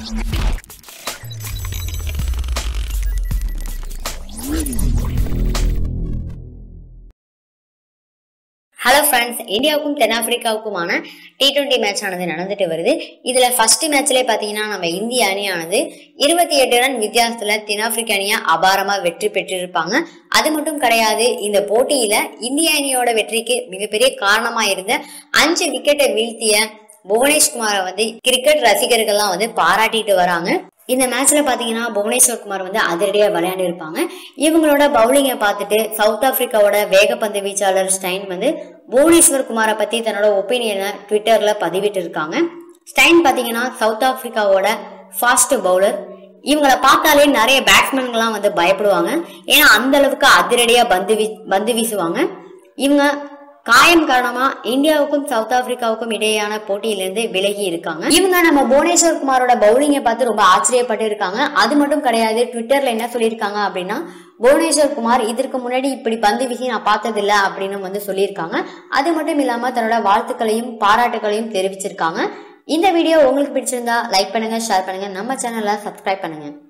hello friends இந்தியாவுக்கும் தென்னாப்பிரிக்காவுக்குமான T twenty match ஆனது நடந்துட்டு வருது இதுல ஃபர்ஸ்ட் மேட்ச்ல பாத்தீங்கன்னா நம்ம இந்திய அணியானது இருபத்தி எட்டு ரன் வித்தியாசத்துல தென்னாப்பிரிக்க அணியை அபாரமா வெற்றி பெற்றிருப்பாங்க அது மட்டும் கிடையாது இந்த போட்டியில இந்திய அணியோட வெற்றிக்கு மிகப்பெரிய காரணமா இருந்த அஞ்சு விக்கெட்டை வீழ்த்திய புவனேஷ்குமாரை வந்து கிரிக்கெட் ரசிகர்கள்லாம் வந்து பாராட்டிட்டு வராங்க இந்த மேட்ச்ல பாத்தீங்கன்னா புவனேஸ்வர் குமார் வந்து அதிரடியா விளையாண்டு இருப்பாங்க இவங்களோட பவுலிங்கை பார்த்துட்டு சவுத் ஆப்பிரிக்காவோட வேகப்பந்து வீச்சாளர் ஸ்டைன் வந்து புவனேஸ்வர் குமாரை பத்தி தன்னோட ஒப்பீனியனை ட்விட்டர்ல பதிவிட்டு இருக்காங்க ஸ்டைன் பாத்தீங்கன்னா சவுத் ஆப்பிரிக்காவோட ஃபாஸ்ட் பவுலர் இவங்கள பார்த்தாலே நிறைய பேட்ஸ்மேன்கள்லாம் வந்து பயப்படுவாங்க ஏன்னா அந்த அளவுக்கு அதிரடியா பந்து வீ பந்து வீசுவாங்க இவங்க காயம் காரணமா இந்தியாவுக்கும் சவுத் ஆப்பிரிக்காவுக்கும் இடையேயான போட்டியிலிருந்து விலகி இருக்காங்க இவங்க நம்ம புவனேஸ்வர் குமாரோட பவுலிங்கை பார்த்து ரொம்ப ஆச்சரியப்பட்டு இருக்காங்க அது மட்டும் கிடையாது ட்விட்டர்ல என்ன சொல்லியிருக்காங்க அப்படின்னா புவனேஸ்வர் குமார் இதற்கு முன்னாடி இப்படி பந்து வீசி நான் பார்த்ததில்ல அப்படின்னு வந்து சொல்லியிருக்காங்க அது மட்டும் இல்லாம தன்னோட வாழ்த்துக்களையும் பாராட்டுகளையும் தெரிவிச்சிருக்காங்க இந்த வீடியோ உங்களுக்கு பிடிச்சிருந்தா லைக் பண்ணுங்க ஷேர் பண்ணுங்க நம்ம சேனலை சப்ஸ்கிரைப் பண்ணுங்க